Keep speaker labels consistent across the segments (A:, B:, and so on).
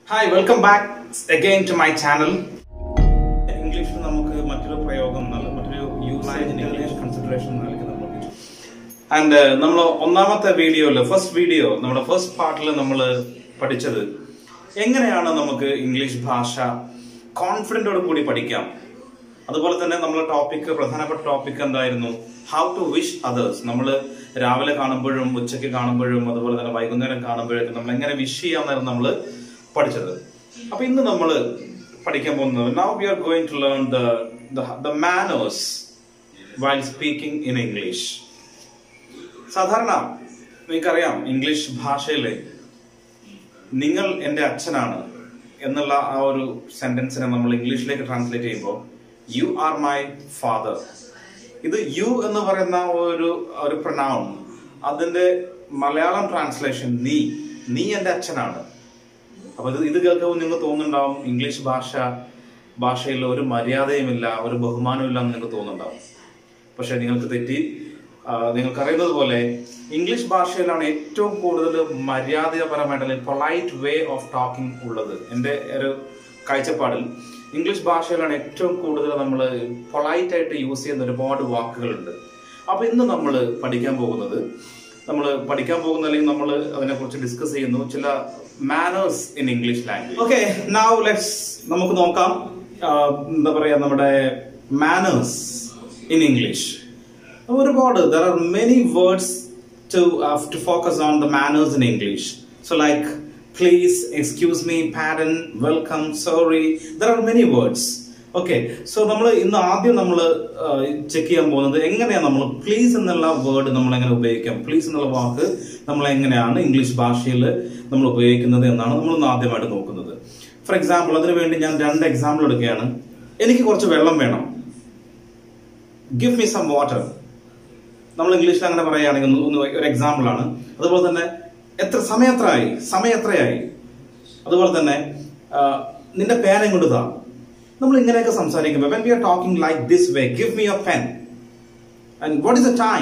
A: hi welcome back again to my channel ഇംഗ്ലീഷിൽ നമുക്ക് മറ്റൊരു പ്രയോഗം നല്ല മറ്റൊരു യൂസേജ് ഇംഗ്ലീഷ് കൺസിഡറേഷൻ നൽകി നമ്മൾ ആൻഡ് നമ്മൾ ഒന്നാമത്തെ വീഡിയോയില് ഫസ്റ്റ് വീഡിയോ നമ്മുടെ ഫസ്റ്റ് പാർട്ടിൽ നമ്മൾ പഠിച്ചത് എങ്ങനെയാണ് നമുക്ക് ഇംഗ്ലീഷ് ഭാഷ കോൺഫിഡന്റോട് കൂടി പഠിക്കാം അതുപോലെ തന്നെ നമ്മളെ ടോപ്പിക് പ്രധാനപ്പെട്ട ടോപ്പിക് എന്തായിരുന്നു ഹൗ ടു വിഷ് അതേഴ്സ് നമ്മൾ രാവിലെ കാണുമ്പോഴും ഉച്ചയ്ക്ക് കാണുമ്പോഴും അതുപോലെ തന്നെ വൈകുന്നേരം കാണുമ്പോഴൊക്കെ നമ്മൾ എങ്ങനെ വിഷ് ചെയ്യാമെന്നായിരുന്നു നമ്മൾ പഠിച്ചത് അപ്പൊ ഇന്ന് നമ്മൾ പഠിക്കാൻ പോകുന്നത് now we are going to learn the manners while speaking in English സാധാരണ നിങ്ങൾക്കറിയാം ഇംഗ്ലീഷ് ഭാഷയിലെ നിങ്ങൾ എൻ്റെ അച്ഛനാണ് എന്നുള്ള ആ ഒരു സെന്റൻസിനെ നമ്മൾ ഇംഗ്ലീഷിലേക്ക് ട്രാൻസ്ലേറ്റ് ചെയ്യുമ്പോൾ യു ആർ മൈ ഫാദർ ഇത് യു എന്ന് പറയുന്ന ഒരു ഒരു പ്രൊനൗൺ അതിന്റെ മലയാളം ട്രാൻസ്ലേഷൻ നീ നീ എൻ്റെ അച്ഛനാണ് അപ്പൊ ഇത് ഇത് കേൾക്കുമ്പോൾ നിങ്ങൾക്ക് തോന്നുന്നുണ്ടാവും ഇംഗ്ലീഷ് ഭാഷ ഭാഷയിൽ ഒരു മര്യാദയുമില്ല ഒരു ബഹുമാനമില്ല എന്ന് നിങ്ങൾക്ക് തോന്നുന്നുണ്ടാവും പക്ഷെ നിങ്ങൾക്ക് തെറ്റി ആ, നിങ്ങൾക്കറിയുന്നത് പോലെ ഇംഗ്ലീഷ് ഭാഷയിലാണ് ഏറ്റവും കൂടുതൽ മര്യാദപരമായിട്ടുള്ള പൊളൈറ്റ് വേ ഓഫ് ടോക്കിംഗ് ഉള്ളത് എൻ്റെ ഒരു കാഴ്ചപ്പാടിൽ ഇംഗ്ലീഷ് ഭാഷയിലാണ് ഏറ്റവും കൂടുതൽ നമ്മൾ പൊളൈറ്റ് ആയിട്ട് യൂസ് ചെയ്യുന്ന ഒരുപാട് വാക്കുകളുണ്ട് അപ്പൊ ഇന്ന് നമ്മൾ പഠിക്കാൻ പോകുന്നത് നമ്മൾ പഠിക്കാൻ പോകുന്ന അല്ലെങ്കിൽ നമ്മൾ അതിനെക്കുറിച്ച് ഡിസ്കസ് ചെയ്യുന്നു ചില manners in English language okay now let's നമുക്ക് നോക്കാം ആ, എന്താ പറയാ നമ്മുടെ മാനേഴ്സ് ഇൻ ഇംഗ്ലീഷ് ഒരുപാട് there are many words to to focus on the manners in English so like please excuse me pardon welcome sorry there are many words okay so നമ്മൾ ഇന്ന് ആദ്യം നമ്മൾ ചെക്ക് ചെയ്യാൻ പോകുന്നത് എങ്ങനെയാണ് നമ്മൾ പ്ലീസ് എന്നുള്ള വേർഡ് നമ്മൾ എങ്ങനെ ഉപയോഗിക്കാം പ്ലീസ് എന്നുള്ള വാക്ക് നമ്മൾ എങ്ങനെയാണ് ഇംഗ്ലീഷ് ഭാഷയിൽ നമ്മൾ ഉപയോഗിക്കുന്നത് എന്നാണ് നമ്മൾ ഇന്ന് ആദ്യമായിട്ട് നോക്കുന്നത് ഫോർ എക്സാമ്പിൾ അതിനു വേണ്ടി ഞാൻ രണ്ട് എക്സാമ്പിൾ എടുക്കുകയാണ് എനിക്ക് കുറച്ച് വെള്ളം വേണം ഗിവ് മീ സം വാട്ടർ നമ്മൾ ഇംഗ്ലീഷിൽ അങ്ങനെ പറയുകയാണെങ്കിൽ ഒന്ന് ഒന്ന് ഒരു എക്സാമ്പിൾ ആണ് അതുപോലെ തന്നെ എത്ര സമയം എത്രയായി സമയം എത്രയായി അതുപോലെ തന്നെ ആ, നിന്റെ പേന ഇങ്ങോട്ട് താ നമ്മൾ ഇങ്ങനെയൊക്കെ സംസാരിക്കുമ്പോൾ when we are talking like this way give me your pen and what is the time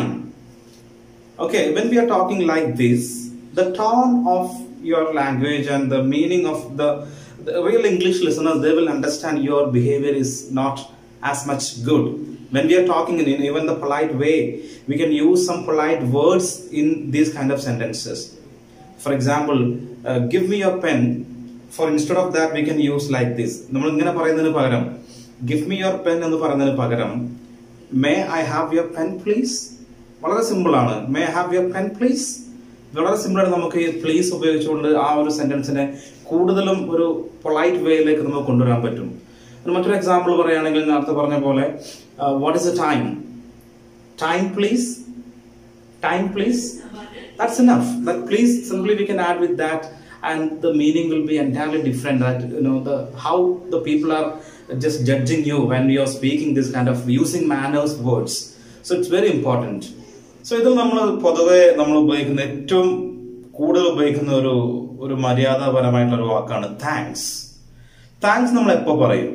A: okay when we are talking like this the tone of your language and the meaning of the, the real english listeners they will understand your behavior is not as much good when we are talking in, in even the polite way we can use some polite words in these kind of sentences for example uh, give me your pen for instead of that we can use like this നമ്മൾ ഇങ്ങനെ പറയുന്നതിന് പകരം give me your pen എന്ന് പറയുന്നതിന് പകരം may I have your pen please വളരെ simple ആണ് may have your pen please വളരെ സിമ്പിൾ ആണ് നമുക്ക് ഈ പ്ലീസ് ഉപയോഗിച്ചുകൊണ്ട് ആ ഒരു സെന്റൻസിനെ കൂടുതലും ഒരു പൊളൈറ്റ് വേയിലേക്ക് നമുക്ക് കൊണ്ടുവരാൻ പറ്റും ഇനി മറ്റൊരു എക്സാമ്പിൾ പറയുകയാണെങ്കിൽ നേരത്തെ പറഞ്ഞ പോലെ what is a time time please time please that's enough that please simply we can add with that and the meaning will be entirely different that you know the how the people are just judging you when you are speaking this kind of using manners words so it's very important so ഇതിൽ നമ്മൾ പൊതുവെ നമ്മൾ ഉപയോഗിക്കുന്ന ഏറ്റവും കൂടുതൽ ഉപയോഗിക്കുന്ന ഒരു ഒരു മര്യാദപരമായിട്ടുള്ള ഒരു വാക്കാണ് താങ്ക്സ് താങ്ക്സ് നമ്മൾ എപ്പോ പറയും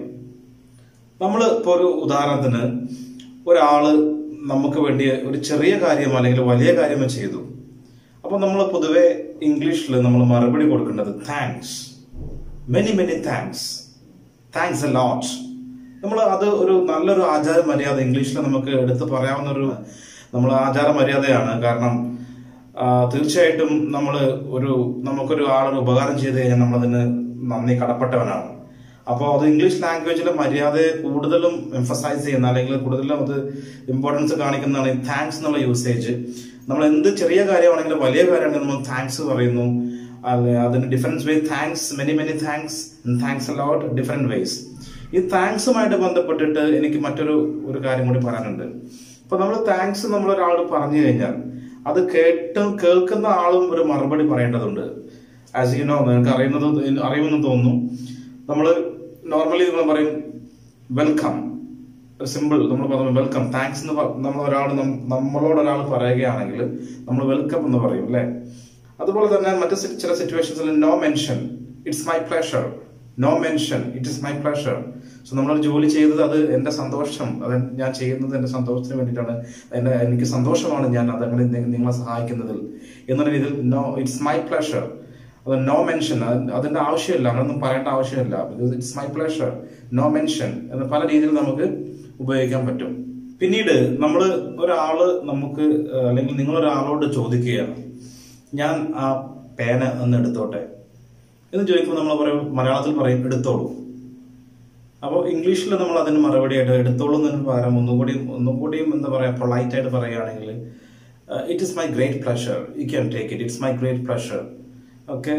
A: നമ്മൾ ഇപ്പോൾ ഒരു ഉദാഹരണത്തിന് ഒരാള് നമുക്ക് വേണ്ടി ഒരു ചെറിയ കാര്യം അല്ലെങ്കിൽ വലിയ കാര്യം ചെയ്തു അപ്പൊ നമ്മൾ പൊതുവെ ഇംഗ്ലീഷിൽ നമ്മൾ മറുപടി കൊടുക്കേണ്ടത് thanks many many thanks thanks a lot നമ്മൾ അത് ഒരു നല്ലൊരു ആചാര മര്യാദ ഇംഗ്ലീഷിൽ നമുക്ക് എടുത്ത് പറയാവുന്ന ഒരു നമ്മൾ ആചാര മര്യാദയാണ് കാരണം ആ, തീർച്ചയായിട്ടും നമ്മൾ ഒരു നമുക്കൊരു ആളൊരു ഉപകാരം ചെയ്ത് കഴിഞ്ഞാൽ നമ്മളതിന് നന്ദി കടപ്പെട്ടവനാണ് അപ്പോൾ അത് ഇംഗ്ലീഷ് ലാംഗ്വേജിലെ മര്യാദയെ കൂടുതലും എംഫസൈസ് ചെയ്യുന്ന അല്ലെങ്കിൽ കൂടുതലും അത് ഇമ്പോർട്ടൻസ് കാണിക്കുന്നതാണ് ഈ താങ്ക്സ് എന്നുള്ള യൂസേജ് നമ്മൾ എന്ത് ചെറിയ കാര്യമാണെങ്കിലും വലിയ കാര്യമാണെങ്കിലും നമ്മൾ താങ്ക്സ് പറയുന്നു അല്ലെ അതിന് difference way thanks many many thanks thanks a lot different ways ഈ താങ്ക്സുമായിട്ട് ബന്ധപ്പെട്ടിട്ട് എനിക്ക് മറ്റൊരു ഒരു കാര്യം കൂടി പറയാനുണ്ട് ഇപ്പൊ നമ്മൾ താങ്ക്സ് നമ്മൾ ഒരാളോട് പറഞ്ഞു കഴിഞ്ഞാൽ അത് കേട്ട് കേൾക്കുന്ന ആളും ഒരു മറുപടി പറയേണ്ടതുണ്ട് ആസ് യു നോ നിങ്ങൾക്ക് അറിയുന്നത് അറിയുമെന്ന് തോന്നുന്നു നമ്മൾ നോർമലി നമ്മൾ പറയും വെൽക്കം സിമ്പിൾ നമ്മൾ പറഞ്ഞു വെൽക്കം താങ്ക്സ് എന്ന് പ- നമ്മൾ ഒരാൾ നം- നമ്മളോട് ഒരാൾ പറയുകയാണെങ്കിൽ നമ്മൾ വെൽക്കം എന്ന് പറയും അല്ലേ അതുപോലെ തന്നെ മറ്റു സി- ചില സിറ്റുവേഷൻസിൽ no mention it's my pleasure no mention it is my pleasure so നമ്മളൊരു ജോലി ചെയ്തത് അത് എന്റെ സന്തോഷം അത് ഞാൻ ചെയ്യുന്നത് എന്റെ സന്തോഷത്തിന് വേണ്ടിയിട്ടാണ് എന്റെ എനിക്ക് സന്തോഷമാണ് ഞാൻ അത് അങ്ങനെ നി- നിങ്ങളെ സഹായിക്കുന്നതിൽ എന്നുള്ള രീതിയിൽ നോ ഇറ്റ്സ് മൈ പ്ലഷർ അത് നോ മെൻഷൻ അതിന്റെ ആവശ്യമില്ല അങ്ങനൊന്നും പറയേണ്ട ആവശ്യമില്ല because it's my pleasure no mention എന്ന് പല രീതിയിൽ നമുക്ക് ഉപയോഗിക്കാൻ പറ്റും പിന്നീട് നമ്മൾ ഒരാള് നമുക്ക് ഏഹ്, അല്ലെങ്കിൽ നിങ്ങൾ ഒരാളോട് ചോദിക്കുകയാണ് ഞാൻ ആ പേന ഒന്ന് എടുത്തോട്ടെ എന്ന് ചോദിക്കുമ്പോൾ നമ്മൾ പറയും മലയാളത്തിൽ പറയും എടുത്തോളൂ അപ്പോൾ ഇംഗ്ലീഷിൽ നമ്മൾ അതിന് മറുപടിയായിട്ട് എടുത്തോളൂ എന്നതിന് പകരം ഒന്നുകൂടി ഒന്നുകൂടിയും എന്താ പറയുക പൊളൈറ്റ് ആയിട്ട് പറയുകയാണെങ്കിൽ it is my great pleasure you can take it it's my great pleasure okay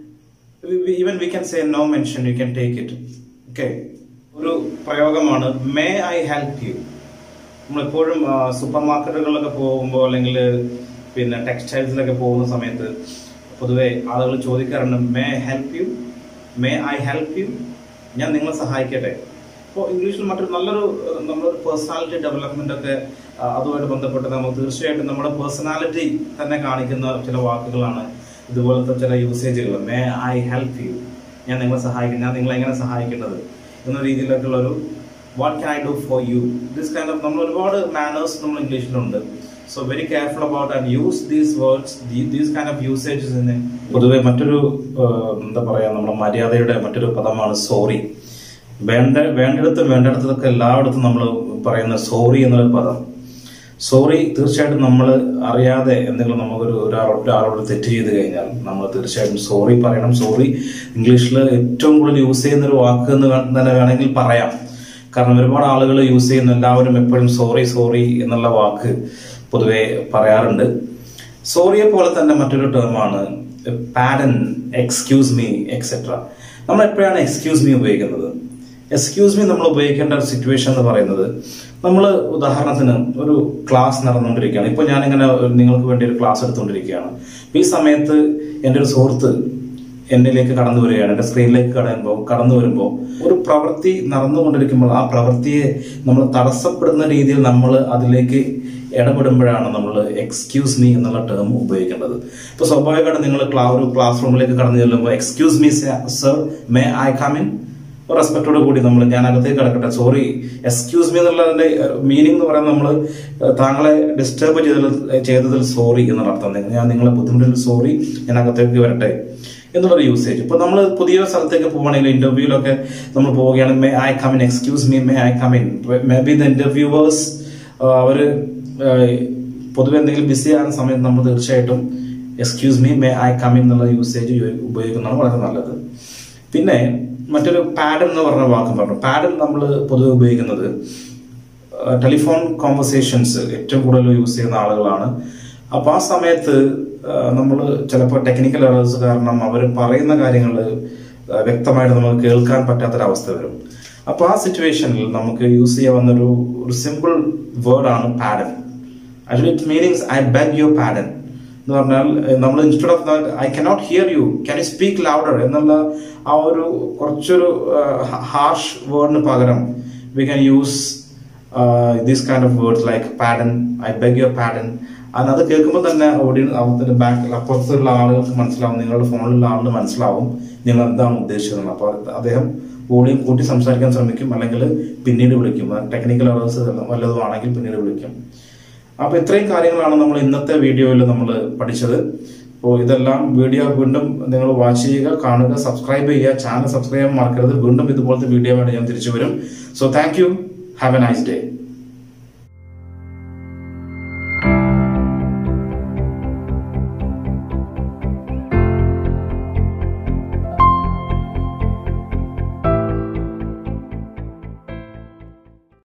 A: even we can say no mention you can take it okay ഒരു പ്രയോഗമാണ് മേ ഐ ഹെൽപ്പ് യു നമ്മളെപ്പോഴും സൂപ്പർ മാർക്കറ്റുകളിലൊക്കെ പോകുമ്പോൾ അല്ലെങ്കിൽ പിന്നെ ടെക്സ്റ്റൈൽസിലൊക്കെ പോകുന്ന സമയത്ത് പൊതുവെ ആളുകൾ ചോദിക്കാറുണ്ട് may help you may I help you ഞാൻ നിങ്ങളെ സഹായിക്കട്ടെ അപ്പോൾ ഇംഗ്ലീഷിൽ മറ്റൊരു നല്ലൊരു ഏഹ്, നമ്മളൊരു പേഴ്സണാലിറ്റി ഡെവലപ്മെന്റ് ഒക്കെ ആ, അതുമായിട്ട് ബന്ധപ്പെട്ട് നമുക്ക് തീർച്ചയായിട്ടും നമ്മുടെ പേഴ്സണാലിറ്റി തന്നെ കാണിക്കുന്ന ചില വാക്കുകളാണ് ഇതുപോലത്തെ ചില യൂസേജുകൾ മേ ഐ ഹെൽപ്പ് യു ഞാൻ നിങ്ങളെ സഹായിക്കും ഞാൻ നിങ്ങളെ എങ്ങനെ സഹായിക്കേണ്ടത് എന്ന രീതിയിലൊക്കെയുള്ള ഒരു what can I do for you this kind of നമ്മൾ ഒരുപാട് മാനേഴ്സ് നമ്മൾ ഇംഗ്ലീഷിലുണ്ട് so very careful about and use these words these kind of usages പൊതുവെ മറ്റൊരു ഏഹ്, എന്താ പറയാ നമ്മുടെ മര്യാദയുടെ മറ്റൊരു പദമാണ് സോറി വേണ്ട വേണ്ടിടത്തും വേണ്ടിടത്തൊക്കെ എല്ലായിടത്തും നമ്മൾ പറയുന്ന സോറി എന്നൊരു പദം സോറി തീർച്ചയായിട്ടും നമ്മൾ അറിയാതെ എന്തെങ്കിലും നമുക്കൊരു ഒരാൾ ഒരാളോട് തെറ്റ് ചെയ്ത് കഴിഞ്ഞാൽ നമ്മൾ തീർച്ചയായിട്ടും സോറി പറയണം സോറി ഇംഗ്ലീഷിൽ ഏറ്റവും കൂടുതൽ യൂസ് ചെയ്യുന്ന ഒരു വാക്ക് എന്ന് വേ- തന്നെ വേണമെങ്കിൽ പറയാം കാരണം ഒരുപാട് ആളുകൾ യൂസ് ചെയ്യുന്ന എല്ലാവരും എപ്പോഴും സോറി സോറി എന്നുള്ള വാക്ക് പൊതുവെ പറയാറുണ്ട് സോറിയെ പോലെ തന്നെ മറ്റൊരു ടേമാണ് പാഡൻ എക്സ്ക്യൂസ് മീ എക്സെട്ര നമ്മൾ എപ്പോഴാണ് എക്സ്ക്യൂസ് മീ ഉപയോഗിക്കുന്നത് എക്സ്ക്യൂസ് മീ നമ്മൾ ഉപയോഗിക്കേണ്ട ഒരു സിറ്റുവേഷൻ എന്ന് പറയുന്നത് നമ്മൾ ഉദാഹരണത്തിന് ഒരു ക്ലാസ് നടന്നുകൊണ്ടിരിക്കുകയാണ് ഇപ്പോൾ ഞാനിങ്ങനെ നിങ്ങൾക്ക് വേണ്ടി ഒരു ക്ലാസ് എടുത്തുകൊണ്ടിരിക്കുകയാണ് അപ്പൊ ഈ സമയത്ത് എൻ്റെ ഒരു സുഹൃത്ത് എന്നിലേക്ക് കടന്നു വരികയാണ് എൻ്റെ സ്ക്രീനിലേക്ക് കടയുമ്പോൾ കടന്നു വരുമ്പോൾ ഒരു പ്രവൃത്തി നടന്നുകൊണ്ടിരിക്കുമ്പോൾ ആ പ്രവൃത്തിയെ നമ്മൾ തടസ്സപ്പെടുന്ന രീതിയിൽ നമ്മൾ അതിലേക്ക് ഇടപെടുമ്പോഴാണ് നമ്മൾ എക്സ്ക്യൂസ് മീ എന്നുള്ള ടേം ഉപയോഗിക്കേണ്ടത് ഇപ്പൊ സ്വാഭാവികമായിട്ട് നിങ്ങൾ ക്ലാ ഒരു ക്ലാസ് റൂമിലേക്ക് കടന്നു ചെല്ലുമ്പോൾ excuse me sir may I come in റെസ്പെക്ടോട് കൂടി നമ്മൾ ഞാൻ അകത്തേക്ക് കിടക്കട്ടെ സോറി എക്സ്ക്യൂസ് മീ എന്നുള്ളതിന്റെ മീനിങ് എന്ന് പറയുന്നത് നമ്മൾ താങ്കളെ ഡിസ്റ്റർബ് ചെയ്തതിൽ ചെയ്തതിൽ സോറി എന്നുള്ള അർത്ഥം ഞാൻ നിങ്ങളെ ബുദ്ധിമുട്ടിൽ സോറി ഞാൻ അകത്തേക്ക് വരട്ടെ എന്നുള്ളൊരു യൂസേജ് ഇപ്പൊ നമ്മൾ പുതിയ സ്ഥലത്തേക്ക് പോവുകയാണെങ്കിൽ ഇന്റർവ്യൂലൊക്കെ നമ്മൾ പോവുകയാണെങ്കിൽ may I come in excuse me may I come in may be the ഇന്റർവ്യൂവേഴ്സ് അവര് ആഹ്, പൊതുവെ എന്തെങ്കിലും ബിസി ആകുന്ന സമയത്ത് നമ്മൾ തീർച്ചയായിട്ടും excuse me may I come in എന്നുള്ള യൂസേജ് ഉപയോഗിക്കുന്നതാണ് വളരെ നല്ലത് പിന്നെ മറ്റൊരു പാഡൻ എന്ന് പറഞ്ഞ വാക്ക് പറഞ്ഞു പാഡൻ നമ്മൾ പൊതുവെ ഉപയോഗിക്കുന്നത് ടെലിഫോൺ കോൺവെർസേഷൻസ് ഏറ്റവും കൂടുതൽ യൂസ് ചെയ്യുന്ന ആളുകളാണ് അപ്പൊ ആ സമയത്ത് നമ്മൾ ചിലപ്പോൾ ടെക്നിക്കൽ എറേഴ്സ് കാരണം അവർ പറയുന്ന കാര്യങ്ങൾ വ്യക്തമായിട്ട് നമുക്ക് കേൾക്കാൻ പറ്റാത്തൊരവസ്ഥ വരും അപ്പൊ ആ സിറ്റുവേഷനിൽ നമുക്ക് യൂസ് ചെയ്യാവുന്ന ഒരു ഒരു സിമ്പിൾ വേർഡാണ് pardon actually it meanings I beg your pardon എന്ന് പറഞ്ഞാൽ നമ്മൾ instead of I cannot hear you can you speak louder എന്നുള്ള ആ ഒരു കുറച്ചൊരു ഹാർഷ് വേർഡിന് പകരം we can use these kind of words like pardon I beg your pardon അത് അത് കേൾക്കുമ്പോൾ തന്നെ ഓഡിയൻസ് അവത്തിന്റെ ബാക്കിൽ അപ്പുറത്തുള്ള ആളുകൾക്ക് മനസ്സിലാവും നിങ്ങളുടെ ഫോണിലുള്ള ആളിന് മനസ്സിലാവും നിങ്ങൾ എന്താണ് ഉദ്ദേശിച്ചത് അപ്പോൾ അദ്ദേഹം വോളിയം കൂട്ടി സംസാരിക്കാൻ ശ്രമിക്കും അല്ലെങ്കിൽ പിന്നീട് വിളിക്കും ടെക്നിക്കൽ അവേഴ്സ് വല്ലതും ആണെങ്കിൽ പിന്നീട് വിളിക്കും അപ്പൊ ഇത്രയും കാര്യങ്ങളാണ് നമ്മൾ ഇന്നത്തെ വീഡിയോയിൽ നമ്മൾ പഠിച്ചത് അപ്പോൾ ഇതെല്ലാം വീഡിയോ വീണ്ടും നിങ്ങൾ വാച്ച് ചെയ്യുക കാണുക സബ്സ്ക്രൈബ് ചെയ്യുക ചാനൽ സബ്സ്ക്രൈബ് ചെയ്യാൻ മറക്കരുത് വീണ്ടും ഇതുപോലത്തെ വീഡിയോ വേണ്ടി ഞാൻ തിരിച്ചു വരും so thank you have a nice day